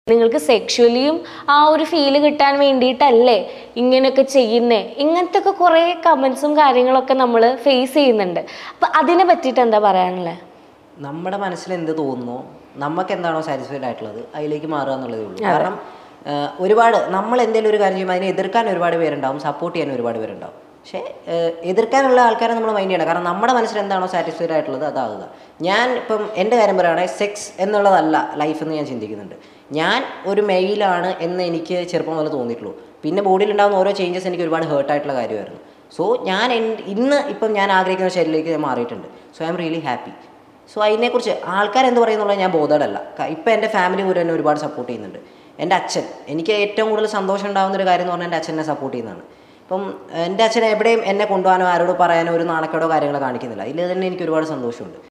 നിങ്ങൾക്ക് സെക്ഷുവലിയും ആ ഒരു ഫീല് കിട്ടാൻ വേണ്ടിയിട്ടല്ലേ ഇങ്ങനെയൊക്കെ ചെയ്യുന്നേ ഇങ്ങനത്തെ ഒക്കെ കുറേ കമൻസും കാര്യങ്ങളൊക്കെ നമ്മൾ ഫേസ് ചെയ്യുന്നുണ്ട് അപ്പം അതിനെ പറ്റിയിട്ട് എന്താ പറയാനുള്ളത് നമ്മുടെ മനസ്സിൽ എന്ത് തോന്നുന്നു നമുക്ക് എന്താണോ സാറ്റിസ്ഫൈഡ് ആയിട്ടുള്ളത് അതിലേക്ക് മാറുക എന്നുള്ളതേ ഉള്ളൂ കാരണം ആ, ഒരുപാട് നമ്മൾ എന്തെങ്കിലും ഒരു കാര്യം ചെയ്യുമ്പോൾ അതിനെ എതിർക്കാൻ ഒരുപാട് പേരുണ്ടാവും സപ്പോർട്ട് ചെയ്യാൻ ഒരുപാട് പേരുണ്ടാവും പക്ഷേ ആ, എതിർക്കാനുള്ള ആൾക്കാരെ നമ്മൾ മൈൻഡ് ചെയ്യണം കാരണം നമ്മുടെ മനസ്സിൽ എന്താണോ സാറ്റിസ്ഫൈഡ് ആയിട്ടുള്ളത് അതാകുക ഞാൻ ഇപ്പം എൻ്റെ കാര്യം പറയുകയാണെങ്കിൽ സെക്സ് എന്നുള്ളതല്ല ലൈഫ് എന്ന് ഞാൻ ചിന്തിക്കുന്നുണ്ട് ഞാൻ ഒരു മെയിലാണ് എന്ന് എനിക്ക് ചെറുപ്പം മുതൽ തോന്നിയിട്ടുള്ളൂ പിന്നെ ബോഡിയിൽ ഉണ്ടാകുന്ന ഓരോ ചേഞ്ചസ് എനിക്ക് ഒരുപാട് ഹേർട്ടായിട്ടുള്ള കാര്യമായിരുന്നു സോ ഞാൻ എൻ- ഇന്ന് ഇപ്പം ഞാൻ ആഗ്രഹിക്കുന്ന ശൈലിയിലേക്ക് ഞാൻ മാറിയിട്ടുണ്ട് so I'm really happy so അതിനെക്കുറിച്ച് ആൾക്കാർ എന്ത് പറയുന്നുള്ളത് ഞാൻ ബോധമല്ല ഇപ്പം എൻ്റെ ഫാമിലി പോലും എന്നെ ഒരുപാട് സപ്പോർട്ട് ചെയ്യുന്നുണ്ട് എൻ്റെ അച്ഛൻ എനിക്ക് ഏറ്റവും കൂടുതൽ സന്തോഷം ഉണ്ടാകുന്ന ഒരു കാര്യം എന്ന് പറഞ്ഞാൽ എൻ്റെ അച്ഛനെ സപ്പോർട്ട് ചെയ്യുന്നതാണ് ഇപ്പം എൻ്റെ അച്ഛൻ എവിടെയും എന്നെ കൊണ്ടുപോകാനോ ആരോട് പറയാനോ ഒരു നാണക്കേടോ കാര്യങ്ങളോ കാണിക്കുന്നില്ല ഇതിൽ തന്നെ എനിക്ക് ഒരുപാട് സന്തോഷമുണ്ട്